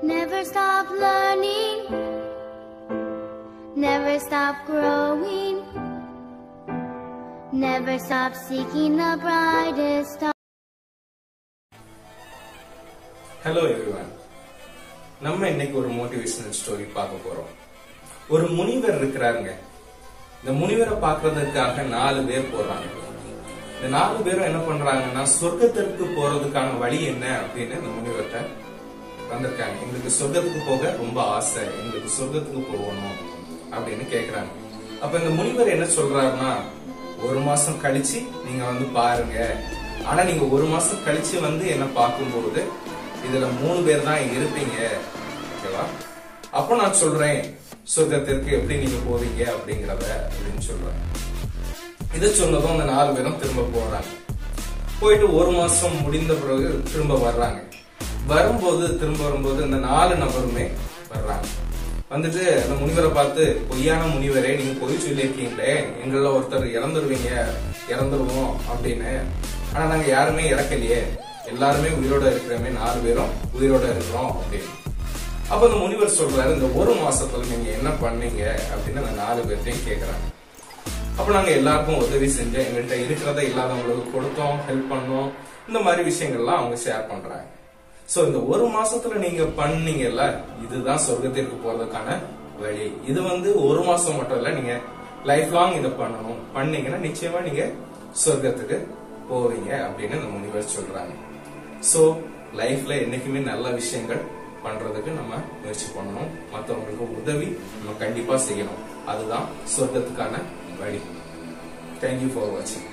Never stop learning. Never stop growing. Never stop seeking the brightest star. Hello everyone நம்ம இன்னைக்கு ஒரு motivational story பார்க்க போறோம் ஒரு முனிவர் இருக்கிறாருங்க இந்த முனிவரை பார்க்கிறதுக்காக நாலு பேர் போறாங்க இந்த நாலு பேரும் என்ன பண்றாங்கன்னா சொர்க்கத்திற்கு போறதுக்கான வழி என்ன அப்படின்னு இந்த முனிவர்கிட்ட வந்திருக்காங்க எங்களுக்கு சொர்க்கத்துக்கு போக ரொம்ப ஆசை எங்களுக்கு சொர்க்கத்துக்கு போகணும் அப்படின்னு கேக்குறாங்க அப்ப இந்த முனிவர் என்ன சொல்றாருன்னா ஒரு மாசம் கழிச்சு நீங்க வந்து பாருங்க ஆனா நீங்க ஒரு மாசம் கழிச்சு வந்து என்ன பார்க்கும்போது இதுல மூணு பேர் தான் இருப்பீங்க ஓகேவா அப்போ நான் சொல்றேன் சொர்க்கத்திற்கு எப்படி நீங்க போவீங்க அப்படிங்கறத அப்படின்னு சொல்றேன் இதை சொன்னதும் அந்த நாலு பேரும் திரும்ப போறாங்க போயிட்டு ஒரு மாசம் முடிந்த பிறகு திரும்ப வர்றாங்க வரும்போது திரும்ப வரும்போது இந்த நாலு நபருமே வர்றாங்க வந்துட்டு அந்த முனிவரை பார்த்து பொய்யான முனிவரே நீங்க பொய் சொல்லியிருக்கீங்களே எங்கள ஒருத்தர் இறந்துருவீங்க இறந்துருவோம் அப்படின்னு ஆனா நாங்க யாருமே இறக்கலையே எல்லாருமே உயிரோட இருக்கிறோமே நாலு பேரும் உயிரோட இருக்கிறோம் அப்படின்னு அப்ப அந்த முனிவர் சொல்றாரு இந்த ஒரு மாசத்துல நீங்க என்ன பண்ணீங்க அப்படின்னு அந்த நாலு பேர்ட்டையும் கேக்குறாங்க அப்ப நாங்க எல்லாருக்கும் உதவி செஞ்சோம் எங்கள்கிட்ட இருக்கிறத இல்லாதவங்களுக்கு கொடுத்தோம் ஹெல்ப் பண்ணோம் இந்த மாதிரி விஷயங்கள்லாம் அவங்க ஷேர் பண்றாங்க சோ இந்த ஒரு மாசத்துல நீங்க பண்ணீங்கல்ல இதுதான் சொர்க்கத்திற்கு போறதுக்கான வழி இது வந்து ஒரு மாசம் மட்டும் இல்ல நீங்க லைஃப் லாங் இதை பண்ணணும் பண்ணீங்கன்னா நிச்சயமா நீங்க சொர்க்கத்துக்கு போவீங்க அப்படின்னு இந்த முனிவர் சொல்றாங்க சோ லைஃப்ல என்னைக்குமே நல்ல விஷயங்கள் பண்றதுக்கு நம்ம முயற்சி பண்ணணும் மத்தவங்களுக்கு உதவி நம்ம கண்டிப்பா செய்யணும் அதுதான் சொர்க்கத்துக்கான வழி தேங்க்யூ ஃபார் வாட்சிங்